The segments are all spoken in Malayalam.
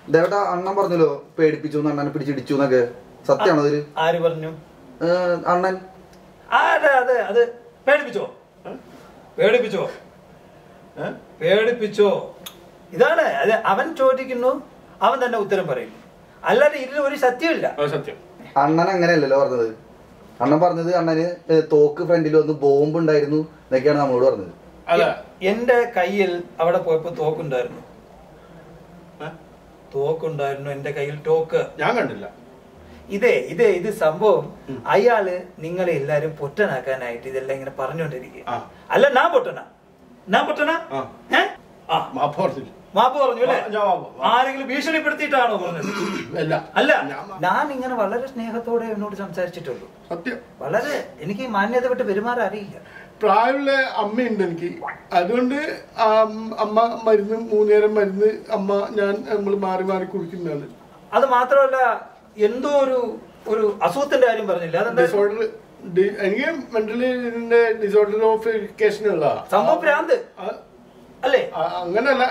ദേവട്ട അണ്ണൻ പറഞ്ഞല്ലോ പേടിപ്പിച്ചു അണ്ണനെ പിടിച്ചിടിച്ചു എന്നൊക്കെ സത്യമാണോ അതില് ആര് പറഞ്ഞു ഏഹ്, അണ്ണൻ ആ, അതെ അതെ അത് പേടിപ്പിച്ചോ ഏ? പേടിപ്പിച്ചോ ഏ? പേടിപ്പിച്ചോ ഇതാണ് അത് അവൻ ചോദിക്കുന്നു അവൻ തന്നെ ഉത്തരം പറയും അല്ലാതെ ഇതിൽ ഒരു സത്യമില്ല അത് സത്യം അണ്ണൻ അങ്ങനെയല്ലല്ലോ പറഞ്ഞത് അണ്ണൻ പറഞ്ഞത് അണ്ണന് ഏഹ്, തോക്ക് ഫ്രണ്ടിൽ വന്ന് ബോംബ് ഉണ്ടായിരുന്നു എന്നൊക്കെയാണ് നമ്മളോട് പറഞ്ഞത് അല്ല എന്റെ കയ്യിൽ അവിടെ പോയപ്പോ തോക്കുണ്ടായിരുന്നു ഏ? തോക്കുണ്ടായിരുന്നു എന്റെ കയ്യിൽ തോക്ക് ഞാൻ കണ്ടില്ല ഇതേ ഇതേ ഇത് സംഭവം അയാള് നിങ്ങളെ എല്ലാരും പൊട്ടനാക്കാനായിട്ട് ഇതെല്ലാം ഇങ്ങനെ പറഞ്ഞുകൊണ്ടിരിക്കുക ആ. അല്ല ഞാൻ പൊട്ടന ഞാൻ പൊട്ടന ആ. ഏ? ആ മാപ്പ് പറഞ്ഞില്ല മാപ്പ് പറഞ്ഞു അല്ലേ ആ, ഞാൻ മാപ്പ്. ആരെങ്കിലും ഭീഷണിപ്പെടുത്തിയിട്ടാണോ പറഞ്ഞത് അല്ല അല്ല ഞാൻ മാ- ഞാൻ ഇങ്ങനെ വളരെ സ്നേഹത്തോടെ എന്നോട് സംസാരിച്ചിട്ടുള്ളൂ സത്യം വളരെ എനിക്ക് ഈ മാന്യത വിട്ട് പെരുമാറാൻ അറിയില്ല പ്രായമുള്ള അമ്മയുണ്ട് എനിക്ക് അതുകൊണ്ട് ആ അമ്മ മരുന്ന് മൂന്നേരം മരുന്ന് അമ്മ ഞാൻ നമ്മൾ മാറി മാറി കുടിക്കുന്നതാണ് അത് മാത്രമല്ല എന്തോ ഒരു ഒരു അസുഖത്തിന്റെ കാര്യം പറഞ്ഞില്ല അതെന്താ ഡിസോർഡർ എനിക്ക് മെന്റലി ഇതിന്റെ ഡിസോർഡർ ഓഫ് എഡ്യൂക്കേഷൻ ഉള്ള സംഭവം ഭ്രാന്ത് അല്ലേ അങ്ങനല്ല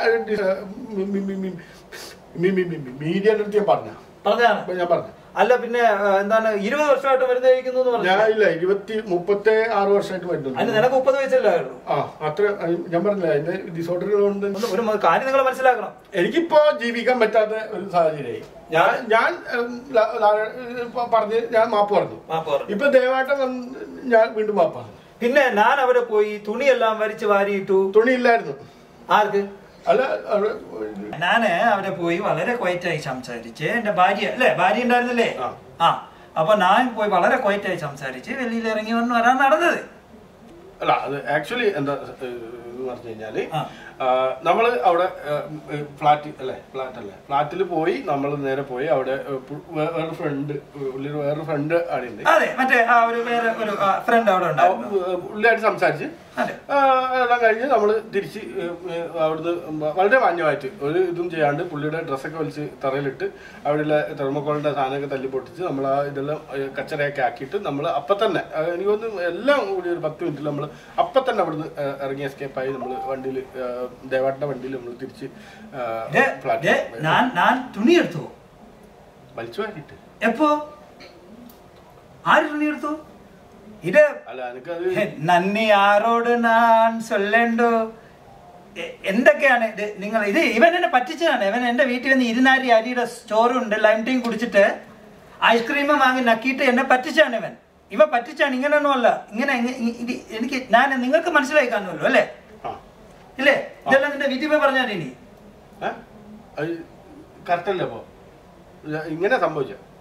മീഡിയ അടുത്ത് ഞാൻ പറഞ്ഞ പറഞ്ഞാണ് ഞാൻ പറഞ്ഞു അല്ല പിന്നെ ആ, എന്താണ് ഇരുപത് വർഷമായിട്ട് മരുന്ന് കഴിക്കുന്നു എന്ന് പറഞ്ഞു ഞാൻ ഇല്ല ഇരുപത്തി മുപ്പത്തി ആറ് വർഷമായിട്ട് അതിന് മരുന്നുണ്ട് നിനക്ക് മുപ്പത് വയസ്സല്ലായിരുന്നു ആ അത്ര ഞാൻ പറഞ്ഞില്ല അതിന്റെ ഡിസോർഡർ കൊണ്ട് ഒന്ന് ഒരു മ- കാര്യം നിങ്ങൾ മനസ്സിലാക്കണം എനിക്കിപ്പോ ജീവിക്കാൻ പറ്റാത്ത ഒരു സാഹചര്യമായി ഞാൻ ഞാൻ ഉം, ല- ല- ഇപ്പൊ പറഞ്ഞ് ഞാൻ മാപ്പ് പറഞ്ഞു മാപ്പ് പറഞ്ഞു. ഇപ്പൊ ദയവായിട്ട് വന്ന് ഞാൻ വീണ്ടും മാപ്പ് പറഞ്ഞു പിന്നെ ഞാൻ അവിടെ പോയി തുണിയെല്ലാം വരിച്ച് വാരിയിട്ടു തുണിയില്ലായിരുന്നു ആർക്ക് അല്ല അവിടെ ഞാന് അവിടെ പോയി വളരെ ക്വയറ്റായി സംസാരിച്ച് എന്റെ ഭാര്യ അല്ലേ ഭാര്യ ഉണ്ടായിരുന്നില്ലേ ആ. ആ അപ്പൊ ഞാൻ പോയി വളരെ ക്വയറ്റായി സംസാരിച്ച് വെളിയിൽ ഇറങ്ങി വന്ന് വരാൻ നടന്നത് അല്ല അത് ആക്ച്വലി എന്താ എന്ന് പറഞ്ഞു കഴിഞ്ഞാല് ആ. ആ, നമ്മള് അവിടെ ഫ്ലാറ്റ് അല്ലേ ഫ്ലാറ്റ് അല്ലേ ഫ്ലാറ്റിൽ പോയി നമ്മൾ നേരെ പോയി അവിടെ ഏ, പു- വേ- വേറൊരു ഫ്രണ്ട് ഉള്ളിൽ വേറൊരു ഫ്രണ്ട് അവിടെ ഉണ്ട് അതെ മറ്റേ ആ ഒരു വേറെ ഒരു ഫ്രണ്ട് അവിടെ ആ, ഉണ്ടായിരുന്നു ഉ- ഉള്ളിലായിട്ട് സംസാരിച്ച് അതെ ആ, എല്ലാം കഴിഞ്ഞ് നമ്മൾ തിരിച്ച് ഏ, ഏ, അവിടുന്ന് വളരെ മാന്യമായിട്ട് ഒരു ഇതും ചെയ്യാണ്ട് പുള്ളിയുടെ ഡ്രസ്സൊക്കെ വലിച്ച് തറയിലിട്ട് അവിടെയുള്ള തെർമോക്കോളിന്റെ സാധനമൊക്കെ തല്ലി പൊട്ടിച്ച് നമ്മൾ ആ ഇതെല്ലാം ഏ, കച്ചറയൊക്കെ ആക്കിയിട്ട് നമ്മൾ അപ്പം തന്നെ ആ, എനിക്ക് തോന്നുന്നു എല്ലാം കൂടി ഒരു പത്ത് മിനിറ്റിൽ നമ്മൾ അപ്പം തന്നെ അവിടുന്ന് ഏ, ഇറങ്ങി എസ്കേപ്പായി നമ്മൾ വണ്ടിയിൽ ദേവാട്ടിന്റെ വണ്ടിയിൽ നമ്മൾ തിരിച്ച് ആ, ദേ, ദേ, ഫ്ലാറ്റിൽ ഞാൻ ഞാൻ തുണി എടുത്തു വലിച്ചു വാരിയിട്ട് എപ്പോ ആര് തുണി എടുത്തു ഇത് അല്ല എനിക്കത് നന്ദി ആരോട് ഞാൻ ചൊല്ലേണ്ടോ എ- എന്തൊക്കെയാണ് ഇത് നിങ്ങൾ ഇത് ഇവൻ എന്നെ പറ്റിച്ചതാണ് ഇവൻ എന്റെ വീട്ടിൽ വന്ന് ഇരുനാരി അരിയുടെ സ്റ്റോറുണ്ട് ലൈം ടീം കുടിച്ചിട്ട് ഐസ്ക്രീം വാങ്ങി നക്കിയിട്ട് എന്നെ പറ്റിച്ചാണ് ഇവൻ ഇവ പറ്റിച്ചാണ് ഇങ്ങനെയൊന്നും അല്ല ഇങ്ങനെ ഇങ്ങ- ഇ- ഇത് എനിക്ക് ഞാൻ നിങ്ങൾക്ക് മനസ്സിലായി കാണുമല്ലോ അല്ലേ ആ ഇല്ലേ ഇതെല്ലാം നിന്റെ വീട്ടിൽ പോയി പറഞ്ഞാൽ ഇനി ഏ? അത് കറക്റ്റല്ലേ അപ്പോ ഇങ്ങനെ സംഭവിച്ച